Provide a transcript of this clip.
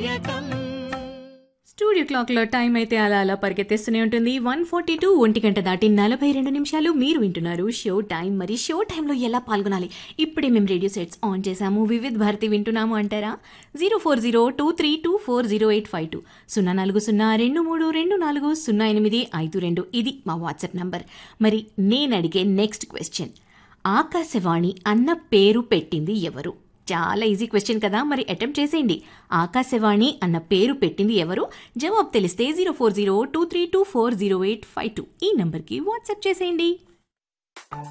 దాయకం studio clock లో time అయితే అలా అలా పరిగెత్తేస్తూనే ఉంటుంది వన్ ఫార్టీ టూ ఒంటి గంట దాటి నలభై రెండు నిమిషాలు మీరు వింటున్నారు షో టైం మరి షో టైంలో ఎలా పాల్గొనాలి ఇప్పుడే మేము రేడియో సెట్స్ ఆన్ చేశాము వివిధ్ భారతి వింటున్నాము అంటారా zero four zero two three two four zero eight five two సున్నా నాలుగు సున్నా రెండు మూడు రెండు నాలుగు సున్నా ఎనిమిది ఐదు రెండు ఇది మా వాట్సాప్ నంబర్ మరి నేను అడిగే నెక్స్ట్ క్వశ్చన్ ఆకాశవాణి అన్న పేరు పెట్టింది ఎవరు చాలా ఈజీ క్వశ్చన్ కదా మరి అటెంప్ట్ చేసేయండి ఆకాశవాణి అన్న పేరు పెట్టింది ఎవరు జవాబు తెలిస్తే zero four zero two three two four zero eight five two ఈ నంబర్కి వాట్సాప్ చేసేయండి